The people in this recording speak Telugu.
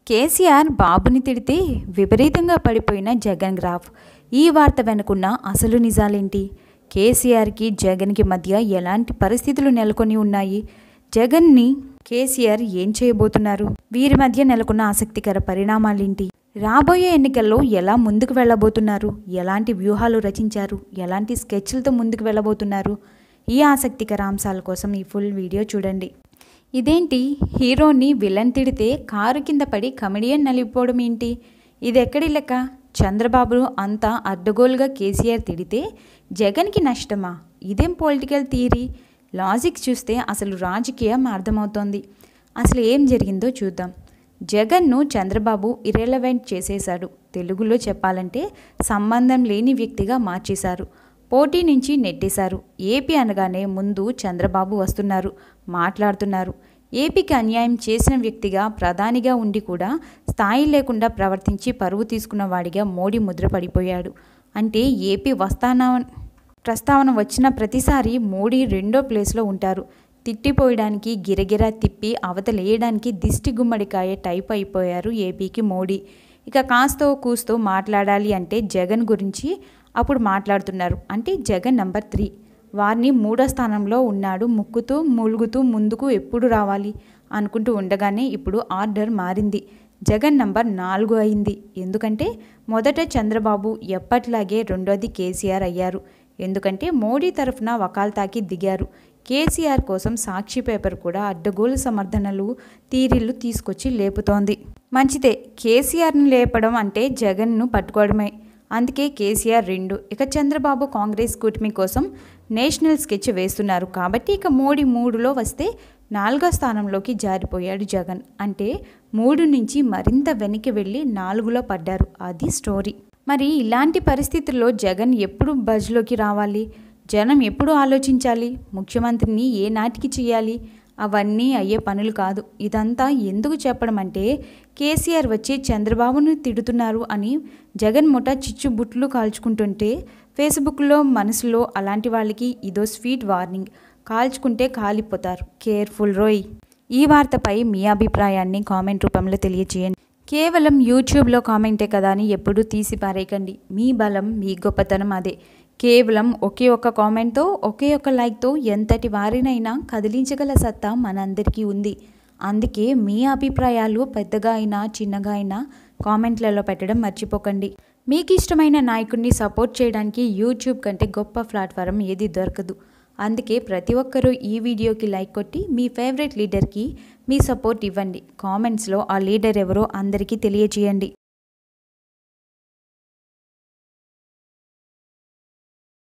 కేసీఆర్ బాబుని తిడితే విపరీతంగా పడిపోయిన జగన్ గ్రాఫ్ ఈ వార్త వెనుకున్న అసలు నిజాలేంటి కేసీఆర్కి జగన్కి మధ్య ఎలాంటి పరిస్థితులు నెలకొని ఉన్నాయి జగన్ని కేసీఆర్ ఏం చేయబోతున్నారు వీరి మధ్య నెలకొన్న ఆసక్తికర పరిణామాలేంటి రాబోయే ఎన్నికల్లో ఎలా ముందుకు వెళ్ళబోతున్నారు ఎలాంటి వ్యూహాలు రచించారు ఎలాంటి స్కెచ్లతో ముందుకు వెళ్ళబోతున్నారు ఈ ఆసక్తికర అంశాల కోసం ఈ ఫుల్ వీడియో చూడండి ఇదేంటి హీరోని విలన్ తిడితే కారు కింద పడి కమెడియన్ నలిగిపోవడం ఏంటి ఇది ఎక్కడి లెక్క చంద్రబాబు అంతా అడ్డగోలుగా కేసీఆర్ తిడితే జగన్కి నష్టమా ఇదేం పొలిటికల్ థియరీ లాజిక్ చూస్తే అసలు రాజకీయం అర్థమవుతోంది అసలు ఏం జరిగిందో చూద్దాం జగన్ను చంద్రబాబు ఇరెలవెంట్ చేసేశాడు తెలుగులో చెప్పాలంటే సంబంధం లేని వ్యక్తిగా మార్చేశారు పోటీ నుంచి నెట్టేశారు ఏపీ అనగానే ముందు చంద్రబాబు వస్తున్నారు మాట్లాడుతున్నారు ఏపీకి అన్యాయం చేసిన వ్యక్తిగా ప్రధానిగా ఉండి కూడా స్థాయి లేకుండా ప్రవర్తించి పరువు తీసుకున్న వాడిగా మోడీ ముద్ర పడిపోయాడు అంటే ఏపీ వస్తానా ప్రస్తావన వచ్చిన ప్రతిసారి మోడీ రెండో ప్లేస్లో ఉంటారు తిట్టిపోయడానికి గిరగిరా తిప్పి అవతలేయడానికి దిష్టి గుమ్మడికాయ టైప్ అయిపోయారు ఏపీకి మోడీ ఇక కాస్తో కూస్తో మాట్లాడాలి అంటే జగన్ గురించి అప్పుడు మాట్లాడుతున్నారు అంటే జగన్ నంబర్ త్రీ వారిని మూడో స్థానంలో ఉన్నాడు ముక్కుతూ మూలుగుతూ ముందుకు ఎప్పుడు రావాలి అనుకుంటూ ఉండగానే ఇప్పుడు ఆర్డర్ మారింది జగన్ నంబర్ నాలుగు అయింది ఎందుకంటే మొదట చంద్రబాబు ఎప్పట్లాగే రెండోది కేసీఆర్ అయ్యారు ఎందుకంటే మోడీ తరఫున వకాల్తాకి దిగారు కేసీఆర్ కోసం సాక్షి పేపర్ కూడా అడ్డగోలు సమర్థనలు తీరిళ్ళు తీసుకొచ్చి లేపుతోంది మంచిదే కేసీఆర్ను లేపడం అంటే జగన్ను పట్టుకోవడమే అందుకే కేసీఆర్ రెండు ఇక చంద్రబాబు కాంగ్రెస్ కూటమి కోసం నేషనల్ స్కెచ్ వేస్తున్నారు కాబట్టి ఇక మోడీ మూడులో వస్తే నాలుగో స్థానంలోకి జారిపోయాడు జగన్ అంటే మూడు నుంచి మరింత వెనక్కి వెళ్ళి నాలుగులో పడ్డారు అది స్టోరీ మరి ఇలాంటి పరిస్థితుల్లో జగన్ ఎప్పుడు బజ్లోకి రావాలి జనం ఎప్పుడు ఆలోచించాలి ముఖ్యమంత్రిని ఏ నాటికి చేయాలి అవన్నీ అయ్యే పనులు కాదు ఇదంతా ఎందుకు చెప్పడం అంటే కేసీఆర్ వచ్చి చంద్రబాబును తిడుతున్నారు అని జగన్ ముఠ చిచ్చుబుట్లు కాల్చుకుంటుంటే ఫేస్బుక్లో మనసులో అలాంటి వాళ్ళకి ఇదో స్వీట్ వార్నింగ్ కాల్చుకుంటే కాలిపోతారు కేర్ఫుల్ రోయ్ ఈ వార్తపై మీ అభిప్రాయాన్ని కామెంట్ రూపంలో తెలియజేయండి కేవలం యూట్యూబ్లో కామెంటే కదా అని ఎప్పుడూ తీసి పారేయకండి మీ బలం మీ గొప్పతనం అదే కేవలం ఒకే ఒక్క కామెంట్తో ఒకే ఒక్క లైక్తో ఎంతటి వారినైనా కదిలించగల సత్తా మనందరికీ ఉంది అందుకే మీ అభిప్రాయాలు పెద్దగా అయినా చిన్నగా అయినా కామెంట్లలో పెట్టడం మర్చిపోకండి మీకు ఇష్టమైన నాయకుడిని సపోర్ట్ చేయడానికి యూట్యూబ్ కంటే గొప్ప ప్లాట్ఫారం ఏది దొరకదు అందుకే ప్రతి ఒక్కరూ ఈ వీడియోకి లైక్ కొట్టి మీ ఫేవరెట్ లీడర్కి మీ సపోర్ట్ ఇవ్వండి కామెంట్స్లో ఆ లీడర్ ఎవరో అందరికీ తెలియజేయండి